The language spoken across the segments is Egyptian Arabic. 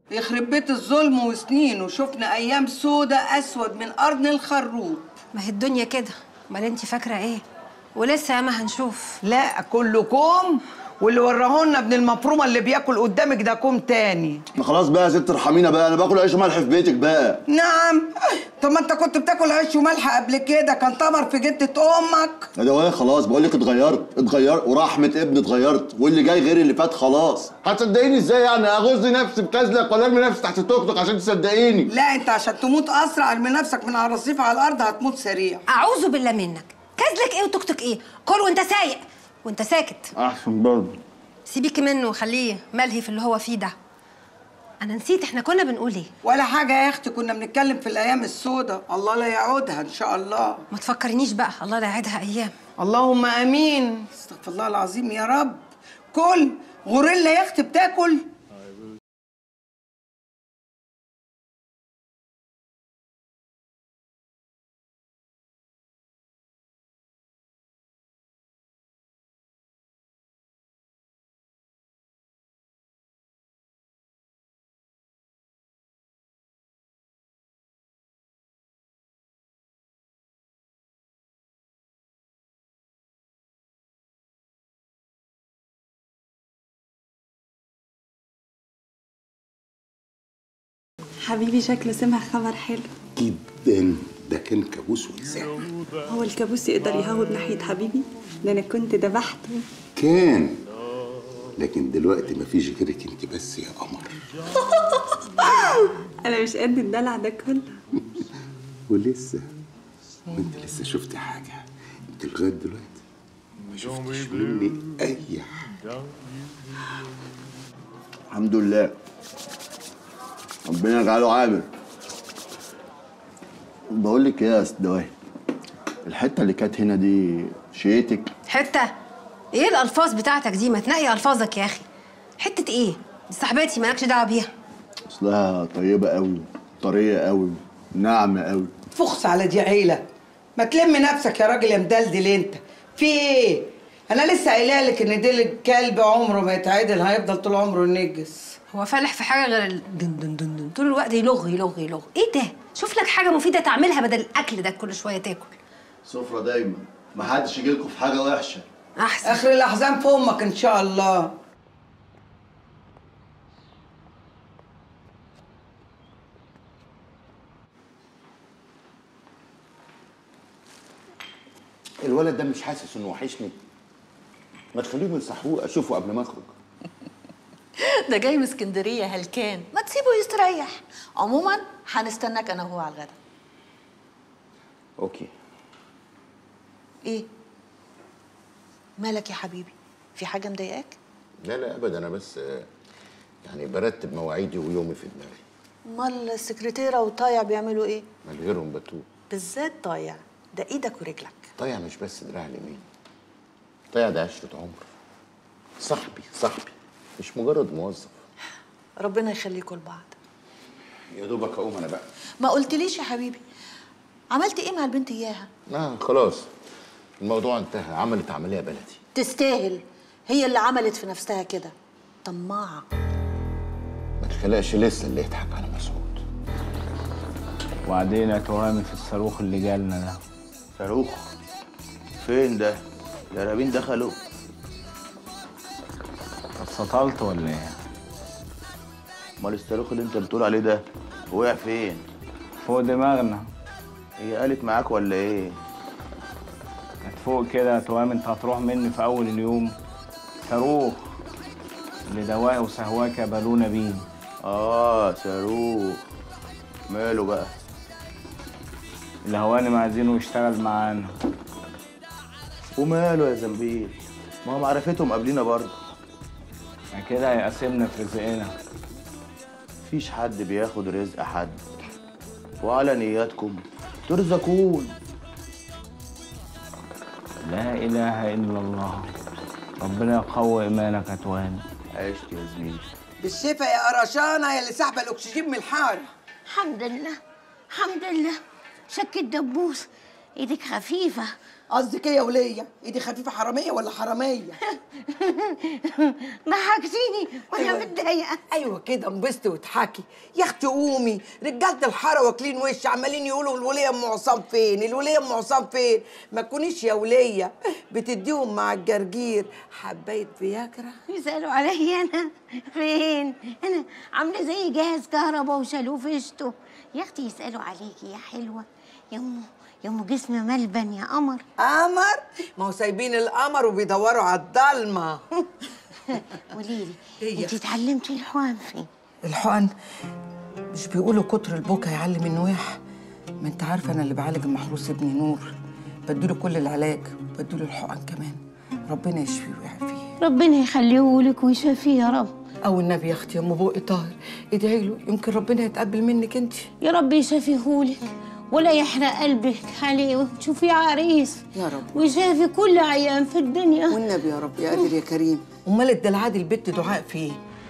يخرب بيت الظلم وسنين وشفنا ايام سودة اسود من قرن الخروب ما هي الدنيا كده امال انت فاكره ايه ولسه ياما هنشوف لا كله كوم واللي وراهولنا ابن المفرومه اللي بياكل قدامك ده كوم تاني ما خلاص بقى يا ست ارحمينا بقى انا باكل عيش وملح في بيتك بقى نعم طب ما انت كنت بتاكل عيش وملح قبل كده كان تمر في جدة امك يا ده خلاص بقول لك اتغيرت اتغيرت ورحمه ابني اتغيرت واللي جاي غير اللي فات خلاص هتصدقيني ازاي يعني اغز نفسي بكازلك ولا ارمي نفسي تحت التوك توك عشان تصدقيني لا انت عشان تموت اسرع ارمي نفسك من على الرصيف على الارض هتموت سريع اعوذ بالله منك كازلك ايه وتكتك ايه كل وانت سايق وانت ساكت احسن برضه سيبيكي منه وخليه ملهي في اللي هو فيه ده انا نسيت احنا كنا بنقول ايه ولا حاجه يا اختي كنا بنتكلم في الايام السودة الله لا يعودها ان شاء الله ما تفكرنيش بقى الله لا يعيدها ايام اللهم امين استغفر الله العظيم يا رب كل غوريلا يا اختي بتاكل حبيبي شكله سمع خبر حلو جدا ده كان كابوس وانسان هو الكابوس يقدر يهوب ناحية حبيبي ده أنا كنت دبحته كان لكن دلوقتي مفيش غيرك انت بس يا قمر أنا مش قد الدلع ده كله ولسه وانت لسه شفتي حاجه انت لغايه دلوقتي ما شفتش مني اي حاجه الحمد لله ربنا يجعله عامر بقول لك ايه يا استاذ دواهي الحته اللي كانت هنا دي شيتك حته ايه الالفاظ بتاعتك دي ما تنقي الفاظك يا اخي حته ايه دي صاحبتي مالكش دعوه بيها اصلها طيبه قوي طريه قوي ناعمه قوي فخس على دي عيله ما تلم نفسك يا راجل يا مدلدل انت في ايه انا لسه قايله لك ان ديل الكلب عمره ما يتعدل هيفضل طول عمره نجس هو فالح في حاجه غير ال دن دن دن دن طول الوقت يلغ يلغ يلغ ايه ده شوف لك حاجه مفيده تعملها بدل الاكل ده كل شويه تاكل سفرة دايما ما حدش يجي لكم في حاجه وحشه احسن اخر الاحزان في امك ان شاء الله الولد ده مش حاسس انه وحشني ما تخليهم ينصحوه اشوفه قبل ما اخرج ده جاي من اسكندريه هلكان ما تسيبه يستريح عموما هنستناك انا وهو على الغدا اوكي ايه مالك يا حبيبي في حاجه مضايقاك لا لا ابدا انا بس آه، يعني برتب مواعيدي ويومي في دماغي امال السكرتيره وطايع بيعملوا ايه من غيرهم بتوه بالذات طايع ده ايدك ورجلك طيع مش بس دراع اليمين طيع ده عشرة عمر صاحبي صاحبي مش مجرد موظف ربنا يخليكوا لبعض يا دوبك اقوم انا بقى ما قلتليش يا حبيبي عملت ايه مع البنت اياها اه خلاص الموضوع انتهى عملت عمليه بلدي تستاهل هي اللي عملت في نفسها كده طماعه ما تخلقش لسه اللي يضحك على مسعود وبعدين يا تهامي في الصاروخ اللي جالنا ده صاروخ فين ده؟ اليرابين دخلوا اتسطلت ولا ايه؟ امال الصاروخ اللي انت بتقول عليه ده وقع فين؟ فوق دماغنا هي قالت معاك ولا ايه؟ كانت فوق كده يا تهامي انت هتروح مني في اول اليوم صاروخ اللي دواء وسهواك بالونا بيه اه صاروخ ماله بقى؟ الهوانم عايزينه يشتغل معانا وماله يا زنبيل؟ ما هم عرفتهم قبلينا برضه كده هيقسمنا في رزقنا مفيش حد بياخد رزق حد وعلى نياتكم ترزقون لا اله الا الله ربنا يقوي ايمانك يا تهامي عشت يا زميلي بالشفا يا قرشانه يا اللي سحبه الاكسجين من الحاره الحمد لله الحمد لله شك الدبوس ايدك خفيفة قصدك ايه يا وليه ايدي خفيفه حراميه ولا حراميه ضحكتيني وانا متضايقه ايوه كده انبسطي واضحكي يا اختي قومي رجاله الحاره واكلين وش عمالين يقولوا الوليه ام عصام فين الوليه ام عصام فين ما تكونيش يا وليه بتديهم مع الجرجير حبايه فياجرا يسالوا عليا انا فين انا عامله زي جهاز كهرباء وشالوه فيشته يا اختي يسالوا عليكي يا حلوه يا ام يا ام جسم ملبن يا قمر قمر ما هو سايبين القمر وبيدوروا على الضلمه قولي لي إيه يا انت اتعلمتي الحوام فين الحقن مش بيقولوا كتر البكا يعلم النواح ما انت عارفه انا اللي بعالج المحروس ابني نور بديله كل العلاج بديله الحقن كمان ربنا يشفيه ويعافيه ربنا يخليهولك ويشافيه يا رب او النبي يا اختي يا ام بوقي طاهر ادعي له يمكن ربنا يتقبل منك انت يا رب يشافيهولك ولا يحرق قلبك عليه وتشوفيه عريس يا رب ويشافي كل عيان في الدنيا والنبي يا رب يا قادر يا كريم امال الدلعه دي البت دعاء فين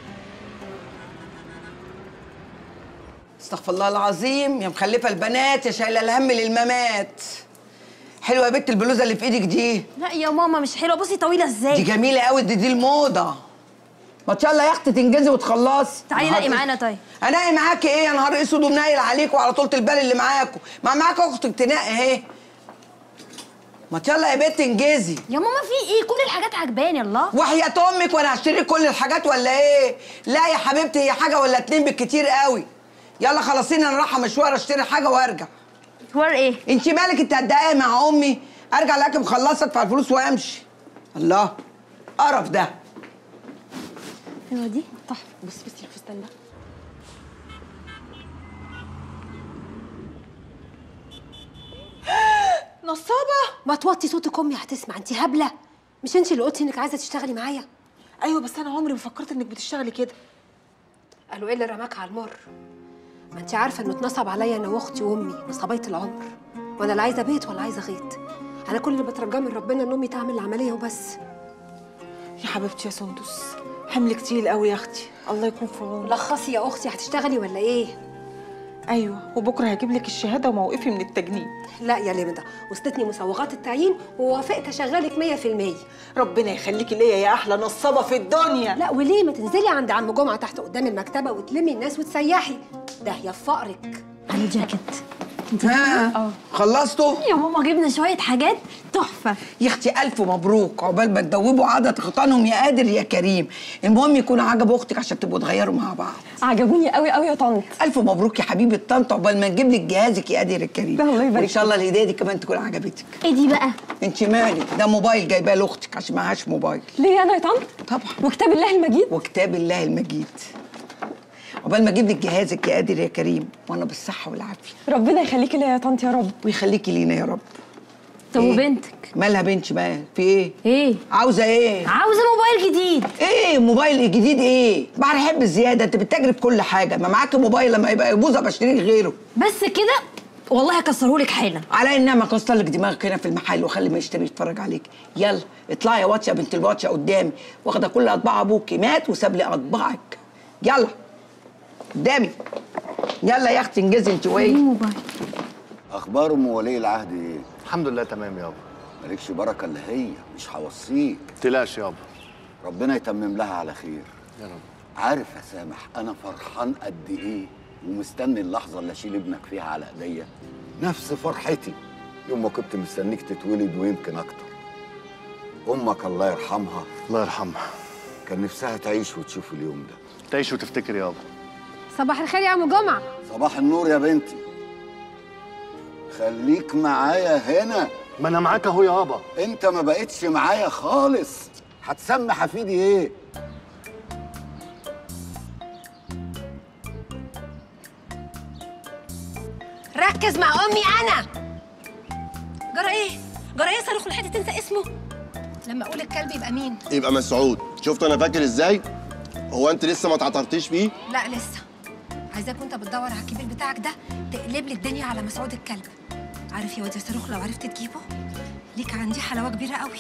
استغفر الله العظيم يا مخلفه البنات يا شايله الهم للممات حلوه يا بت البلوزه اللي في ايدك دي لا يا ماما مش حلوه بصي طويله دي ازاي جميله قوي دي دي الموضه ما شاء الله يا اختي تنجزي وتخلصي تعالي نقي معانا طيب انقي معاكي ايه يا نهار اسود ومنيل عليكم وعلى طولة البال اللي معاكم ما معاك اختك تنقي اهي ما شاء الله يا بت انجزي يا ماما في ايه كل الحاجات عجباني الله وحياة امك وانا هشتري كل الحاجات ولا ايه لا يا حبيبتي هي حاجه ولا اتنين بالكتير قوي يلا خلصيني انا رايحه مشوار اشتري حاجه وارجع مشوار ايه انت مالك انت هتدققي مع امي ارجع الاقي مخلصه ادفع الفلوس وامشي الله قرف ده حلوه دي تحفه بص بصي الفستان ده نصابة ما توطي صوتك امي هتسمع انت هبله مش انت اللي قلتي انك عايزه تشتغلي معايا ايوه بس انا عمري ما فكرت انك بتشتغلي كده قالوا ايه اللي رماك على المر ما انت عارفه انه اتنصب عليا انا واختي وامي نصبيت العمر وانا لا عايزه بيت ولا عايزه غيط انا كل اللي بترجاه من ربنا ان امي تعمل العمليه وبس يا حبيبتي يا سندس حملك تقيل قوي يا اختي الله يكون في عونك لخصي يا اختي هتشتغلي ولا ايه ايوه وبكره هجيب لك الشهاده وموقفي من التجنيد لا يا ليندا وصلتني مسوغات التعيين ووافقت اشغلك 100% ربنا يخليكي ليا يا احلى نصابه في الدنيا لا وليه ما تنزلي عند عم جمعه تحت قدام المكتبه وتلمي الناس وتسيحي ده يا فقرك على جاكيت ها خلصتوا يا ماما جبنا شويه حاجات تحفه يا اختي الف مبروك عقبال ما تدوبوا عدد خطانهم يا قادر يا كريم المهم يكون عجب اختك عشان تبقوا تغيروا مع بعض عجبوني قوي قوي يا طنط الف مبروك يا حبيبه طنط عقبال ما نجيب لك جهازك يا قادر يا كريم الله يبارك وان شاء الله الهديه دي كمان تكون عجبتك ايه دي بقى انت مالك ده موبايل جايباه لاختك عشان معهاش موبايل ليه انا يا طنط طبعا وكتاب الله المجيد وكتاب الله المجيد عقبال ما اجيب لك جهازك يا قادر يا كريم وانا بالصحه والعافيه ربنا يخليكي ليا يا طنط يا رب ويخليكي لينا يا رب طب إيه؟ وبنتك مالها بنتي بقى في ايه ايه عاوزه ايه عاوزه موبايل جديد ايه موبايل جديد ايه بعد احب الزياده انت بتجري بكل حاجه ما معاك موبايل لما يبقى يبوظ ابقى اشتري لك غيره بس كده والله هكسرهولك حالا على انما كسر لك دماغك هنا في المحل وخلي ما يشتري يتفرج عليك يلا اطلعي يا واتش يا بنت الواتش قدامي واخده كل اطباع ابوكي مات وساب لي اطباعك يلا قدامي يلا يا اختي انجزي انت وهي موبايل اخبار ام ولي العهد ايه الحمد لله تمام يابا مالكش بركه الا هي مش هوصيك تقلقش يابا ربنا يتمم لها على خير يا رب عارف يا سامح انا فرحان قد ايه ومستني اللحظه اللي اشيل ابنك فيها على ايديا نفس فرحتي يوم ما كنت مستنيك تتولد ويمكن اكتر امك الله يرحمها الله يرحمها كان نفسها تعيش وتشوف اليوم ده تعيش وتفتكر يابا صباح الخير يا عم جمعه صباح النور يا بنتي خليك معايا هنا ما انا معاك اهو يابا انت ما بقتش معايا خالص هتسمي حفيدي ايه ركز مع امي انا جرى ايه جرى ايه صاروخ لحد تنسى اسمه لما اقول الكلب يبقى مين يبقى مسعود شفت انا فاكر ازاي هو انت لسه ما اتعطرتيش بيه لا لسه عايزاك وانت بتدور على الكبير بتاعك ده تقلب لي الدنيا على مسعود الكلب عارف يا واد يا صاروخ لو عرفت تجيبه ليك عندي حلاوه كبيره قوي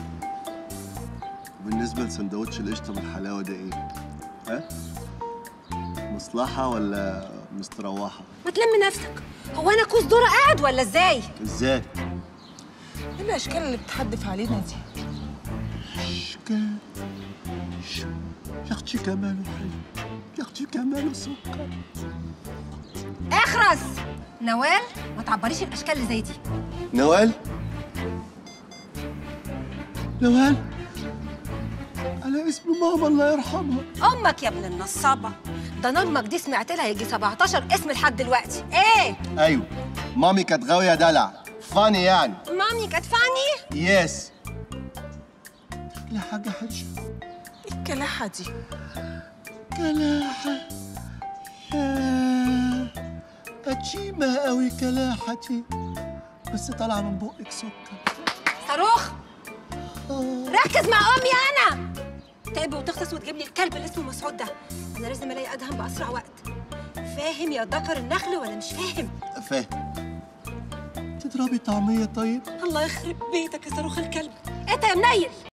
بالنسبه لسندوتش القشطه بالحلاوه ده ايه ها مصلحه ولا مستروحه ما تلم نفسك هو انا كوز دورة قاعد ولا ازاي ازاي ايه الاشكال اللي بتحدف علينا دي اشكال يا اختي كمال حلو يا اختي كمال سكر اخرس نوال ما تعبريش الاشكال اللي زي دي نوال نوال على اسم ماما الله يرحمها امك يا ابن النصابه ده انا امك دي سمعت لها يجي 17 اسم لحد دلوقتي ايه ايوه مامي كانت غاويه دلع فاني يعني مامي كتفاني يس لا حاجه حرشه ايه الكلاحه دي كلاحه يا قديمة قوي كلاحتي بس طالعة من بقك سكر صاروخ ركز مع امي انا تقب وتغطس وتجيب لي الكلب اللي اسمه مسعود ده انا لازم الاقي ادهم باسرع وقت فاهم يا ذكر النخل ولا مش فاهم فاهم تضربي طعمية طيب الله يخرب بيتك يا صاروخ الكلب انت يا منيل